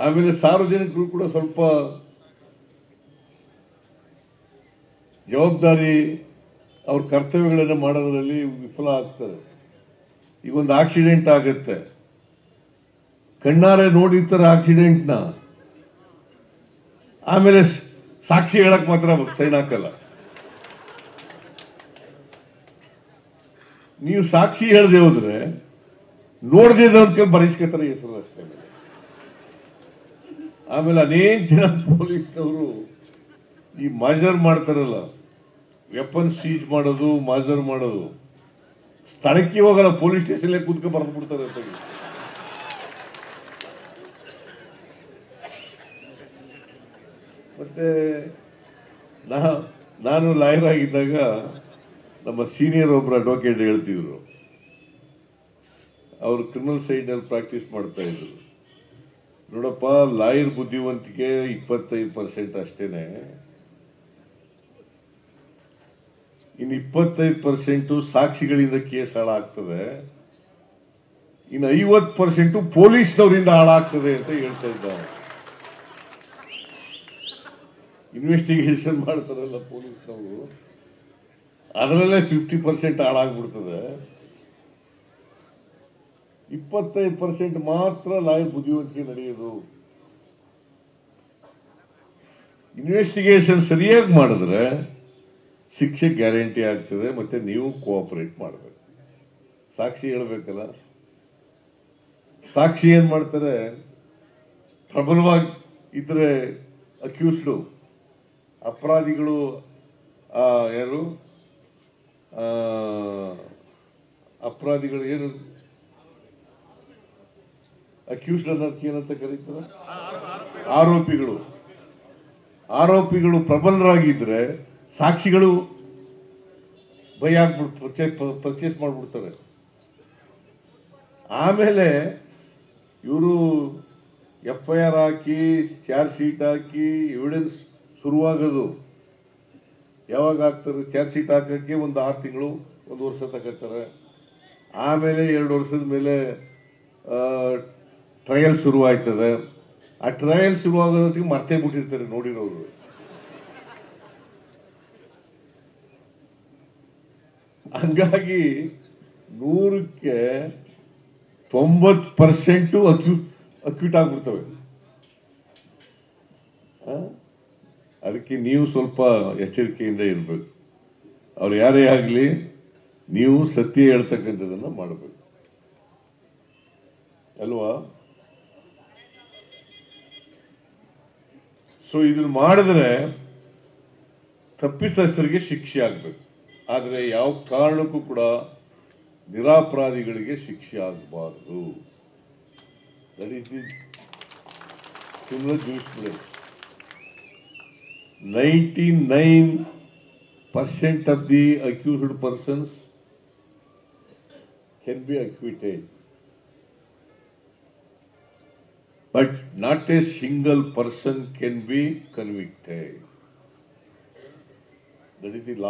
ಆಮೇಲೆ ಸಾರ್ವಜನಿಕರು ಕೂಡ ಸ್ವಲ್ಪ ಜವಾಬ್ದಾರಿ ಅವ್ರ ಕರ್ತವ್ಯಗಳನ್ನು ಮಾಡೋದ್ರಲ್ಲಿ ವಿಫಲ ಆಗ್ತಾರೆ ಈಗ ಒಂದು ಆಕ್ಸಿಡೆಂಟ್ ಆಗುತ್ತೆ ಕಣ್ಣಾರೆ ನೋಡಿರ್ತಾರೆ ಆಕ್ಸಿಡೆಂಟ್ನ ಆಮೇಲೆ ಸ್- ಸಾಕ್ಷಿ ಹೇಳಕ್ ಮಾತ್ರ ಸೈನ್ ಹಾಕಲ್ಲ ನೀವು ಸಾಕ್ಷಿ ಹೇಳದೆ ಹೋದ್ರೆ ನೋಡದೆ ಅಂತ ಬರೆಸ್ಕೊತಾರೆ ಹೆಸರು ಅಷ್ಟೇ ಆಮೇಲೆ ಅನೇಕ ಜನ ಪೊಲೀಸ್ನವರು ಈ ಮಾಜರ್ ಮಾಡ್ತಾರಲ್ಲ ವೆಪನ್ ಸೀಜ್ ಮಾಡೋದು ಮಾಜರ್ ಮಾಡೋದು ಸ್ಥಳಕ್ಕೆ ಹೋಗಲ್ಲ ಪೊಲೀಸ್ ಸ್ಟೇಷನ್ ಕೂತ್ಕೊಂಡು ಬರೆದು ಬಿಡ್ತಾರೆ ಅಂತ ಹೇಳಿ. ಮತ್ತೆ ನಾ ನಾನು ಲಾಯರ್ ಆಗಿದ್ದಾಗ ನಮ್ಮ ಸೀನಿಯರ್ ಒಬ್ಬರು ಅಡ್ವೊಕೇಟ್ ಹೇಳ್ತಿದ್ರು ಅವರು ಕ್ರಿಮಿನಲ್ ಸೈಡ್ನಲ್ಲಿ ಪ್ರಾಕ್ಟೀಸ್ ಮಾಡ್ತಾ ಇದ್ರು ನೋಡಪ್ಪ ಲಾಯರ್ ಬುದ್ಧಿವಂತಿಕೆ ಇಪ್ಪತ್ತೈದು ಪರ್ಸೆಂಟ್ ಅಷ್ಟೇನೆ ಇನ್ನು ಇಪ್ಪತ್ತೈದು ಪರ್ಸೆಂಟು ಸಾಕ್ಷಿಗಳಿಂದ ಕೇಸ್ ಹಾಳಾಗ್ತದೆ ಇನ್ನು ಐವತ್ತು ಪರ್ಸೆಂಟು ಪೊಲೀಸ್ನವರಿಂದ ಹಾಳಾಗ್ತದೆ ಅಂತ ಹೇಳ್ತಾ ಇದ್ದಾರೆ ಇನ್ವೆಸ್ಟಿಗೇಷನ್ ಮಾಡ್ತಾರಲ್ಲ ಪೊಲೀಸ್ನವರು ಅದರಲ್ಲೇ ಫಿಫ್ಟಿ ಪರ್ಸೆಂಟ್ ಹಾಳಾಗ್ಬಿಡ್ತದೆ ಇಪ್ಪತ್ತೈದು ಪರ್ಸೆಂಟ್ ಮಾತ್ರ ಲಾಯರ್ ಬುದ್ಧಿವಂತಿಕೆ ನಡೆಯೋದು ಇನ್ವೆಸ್ಟಿಗೇಷನ್ ಸರಿಯಾಗಿ ಮಾಡಿದ್ರೆ ಶಿಕ್ಷೆ ಗ್ಯಾರಂಟಿ ಆಗ್ತದೆ ಮತ್ತೆ ನೀವು ಕೋಆಪರೇಟ್ ಮಾಡಬೇಕು ಸಾಕ್ಷಿ ಹೇಳ್ಬೇಕಲ್ಲ ಸಾಕ್ಷಿ ಏನ್ ಮಾಡ್ತಾರೆ ಪ್ರಬಲವಾಗಿ ಇದ್ರೆ ಅಕ್ಯೂಸ್ಡು ಅಪರಾಧಿಗಳು ಆ, ಯಾರು ಆ, ಅಪರಾಧಿಗಳು ಏನು ಅಕ್ಯೂಸ್ಡ್ ಅನ್ನೋದಕ್ಕೆ ಏನಂತ ಕರೀತಾರೆ ಆರೋಪಿಗಳು ಆರೋಪಿಗಳು ಪ್ರಬಲರಾಗಿದ್ರೆ ಸಾಕ್ಷಿಗಳು ಭಯ ಆಗ್ಬಿಡ್ ಪರ್ಚೇಸ್ ಪರ್ಚೇಸ್ ಮಾಡ್ಬಿಡ್ತಾರೆ ಆಮೇಲೆ ಇವರು ಎಫ್ ಐ ಆರ್ ಹಾಕಿ ಚಾರ್ಜ್ ಶೀಟ್ ಹಾಕಿ ಎವಿಡೆನ್ಸ್ ಶುರುವಾಗೋದು ಯಾವಾಗ ಹಾಕ್ತಾರೆ ಚಾರ್ಜ್ ಶೀಟ್ ಹಾಕಕ್ಕೆ ಒಂದು ಆರು ತಿಂಗಳು ಒಂದು ವರ್ಷ ತಗೋತಾರೆ ಆಮೇಲೆ ಎರಡು ವರ್ಷದ ಮೇಲೆ ಟ್ರಯಲ್ ಶುರುವಾಯ್ತದೆ ಆ ಟ್ರಯಲ್ ಶುರುವಾಗೋದಕ್ಕೆ ಮರ್ತೇ ಬಿಟ್ಟಿರ್ತಾರೆ ನೋಡಿರೋರು ಹಂಗಾಗಿ ನೂರಕ್ಕೆ ತೊಂಬತ್ತು ಪರ್ಸೆಂಟು ಅಕ್ಯೂ ಅಕ್ಯೂಟ್ ಆಗ್ಬಿಡ್ತವೆ ಆ? ಅದಕ್ಕೆ ನೀವು ಸ್ವಲ್ಪ ಎಚ್ಚರಿಕೆಯಿಂದ ಇರಬೇಕು ಅವ್ರು ಯಾರೇ ಆಗಲಿ ನೀವು ಸತ್ಯ ಹೇಳ್ತಕ್ಕಂಥದ್ದನ್ನ ಮಾಡಬೇಕು ಅಲ್ವಾ ಸೊ ಇದನ್ನ ಮಾಡಿದ್ರೆ ತಪ್ಪಿತಸ್ಥರಿಗೆ ಶಿಕ್ಷೆ ಆಗ್ಬೇಕು ಆದರೆ ಯಾವ ಕಾರಣಕ್ಕೂ ಕೂಡ ನಿರಾಪರಾಧಿಗಳಿಗೆ ಶಿಕ್ಷೆ ಆಗಬಾರ್ದು that is the similar jurisprudence ninety nine percent of the accused persons can be acquitted. But not a single person can be convicted. That is the law.